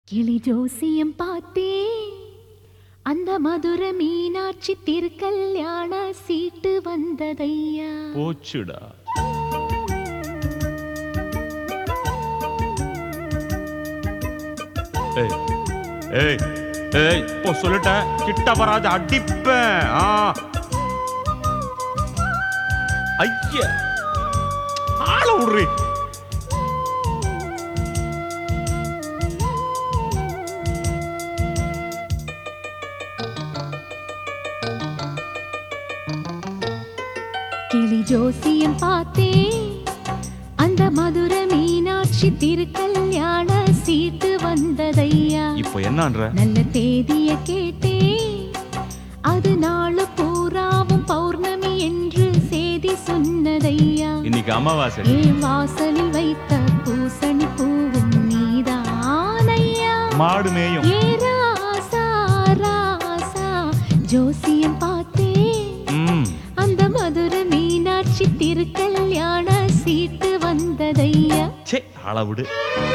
கிளி ஜோசியம் பார்த்தே அந்த மதுர மீனாட்சி திருக்கல்யாண சீட்டு வந்ததையா போச்சுடா ஏய் ஏய் ஏய் இப்போ சொல்லிட்டேன் கிட்ட வராத அடிப்பேன் ஆ ஐய ஆள விடுறி கிளி ஜோசியம் பார்த்தே அந்த மதுர மீனாட்சி திருக்கல்யாண சீட்டு வந்ததையா இப்போ என்னன்ற நல்ல தேதிய கேட்டே அது நாளு பூராவும் பௌர்ணமி என்று செய்தி சொன்னதையா இன்னைக்கு அமாவாசை ஏன் வாசலில் வைத்த பூசணி பூவும் நீதானையா மாடு மேயும் ஏ ராசா ராசா ஜோசியம் பார்த்தே ம் அந்த மதுர மீனாட்சி திருக்கல்யாண சீட்டு வந்ததையா சே ஆள விடு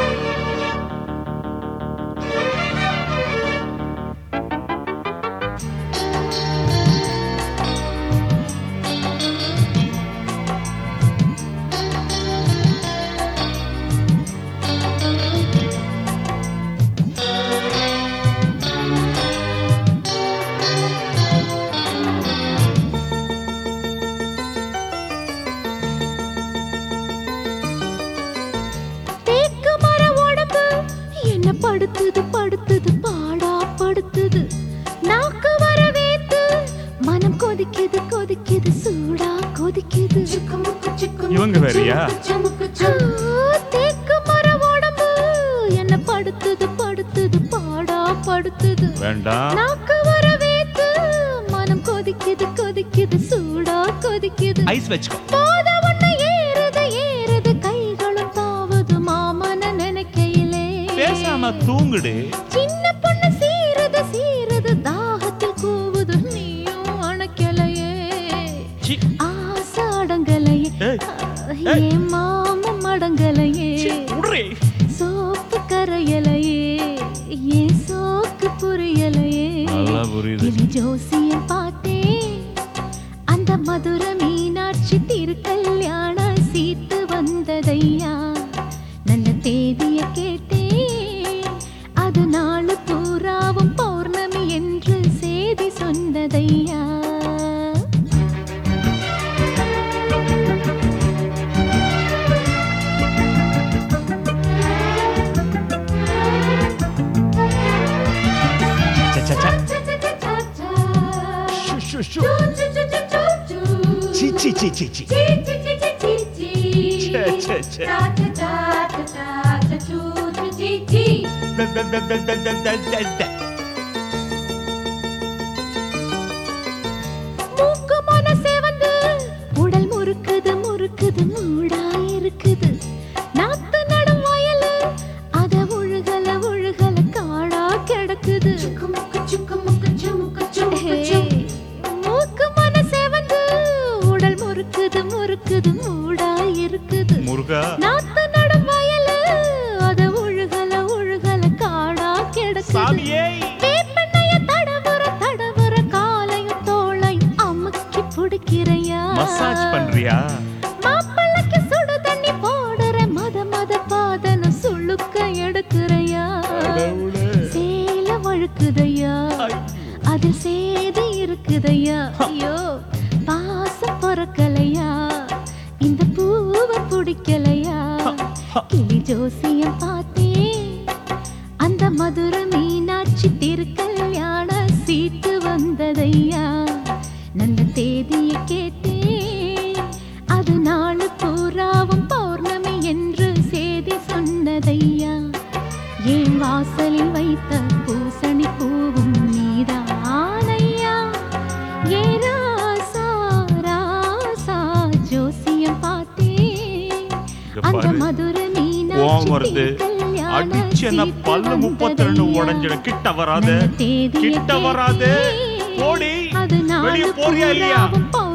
தேக்கு மர உடம்பு என்ன படுத்துது படுத்துது பாடா படுத்துது நாக்கு வர வேத்து மனம் கொதிக்குது கொதிக்குது சூடா கொதிக்குது இவங்க வேறயா? ஆ, தேக்கு மர உடம்பு என்ன படுத்துது படுத்துது பாடா படுத்துது வேண்டாம் நாக்கு வர வேத்து மனம் கொதிக்குது கொதிக்குது சூடா கொதிக்குது ஐஸ் வச்சுக்கோ போத ஒண்ணு ஏறுது ஏறுது கைகளும் தாவுது மாமன நினைக்கையிலே பேசாம தூங்குடு சின்ன பொண்ணு சீருது சீருது தாகத்தில் கூவுது நீயும் அணைக்கலையே சி ஆசை அடங்கலையே ஏய் ஏன் மாமம் அடங்கலையே சி விடுறி சோப்பு கரையலையே ஏன் சோக்கு புரியலையே நல்லா புரியுது கிளி ஜோசியம் பார்த்தேன் அந்த மதுர மீனாட்சி திருக்கல்யாண சீட்டு வந்ததையா நல்ல தேதிய கேட்டேன் அது நாளு பூராவும் பௌர்ணமி என்று செய்தி சொன்னதையா சே, சே, சே. ஷு, ஷு, ஷு. சி, சி, சி, சி, சி. ச்சே, ச்சே, ச்சே. பெ, பெ, பெ, பெ, பெ, பெ, பெ, பெ, பெ. மூக்கு மனசே வந்து உடல் முறுக்குது முறுக்குது மூடா இருக்குது நாத்து நடும் வயலு அத உழுகல உழுகல காடா கிடக்குது ஹே, மூக்கு மனசே வந்து உடல் முறுக்குது முறுக்குது மூடா இருக்குது முருகா நாத்து நடும் வயலு அத உழுகல உழுகல காடா கிடக்குது சாமியே வேப்பெண்ணைய தடவுற தடவுற காலையும் தோளையும் அமுக்கி பிடிக்கிறையா மசாஜ் பண்றியா மாப்பிள்ளைக்கு சுடு தண்ணி போடுற மத மத பாதன சுளுக்க எடுக்கிறையா சேல வழுக்குதையா அதில் சேதி இருக்குதையா ஐயோ பாசம் பொறக்கலையா இந்த பூவை பிடிக்கலையா கிளி ஜோசியம் பார்த்தேன் அந்த மதுர மீனாட்சி திருக்கல்யாண சீட்டு வந்ததையா நல்ல தேதியை கேட்டேன் அது நாளு பூராவும் பௌர்ணமி என்று செய்தி சொன்னதையா ஏன் வாசலில் வைத்த பூசணி பூவும் நீதானையா ஏ ராசா ராசா ஜோசியம் பார்த்தேன் இங்க அந்த பாரு. மதுர கோவம் மீனாட்சி வருது திருக்கல்யாண அடிச்சு என்ன சீட்டு பல்லு முப்பத்தி ரெண்டு வந்ததையா. உடஞ்சிடும் கிட்ட வராத நல்ல தேதியை கிட்ட வராத கேட்டேன். போடி அது வெளிய நாலு போறியா இல்லையா பூராவும்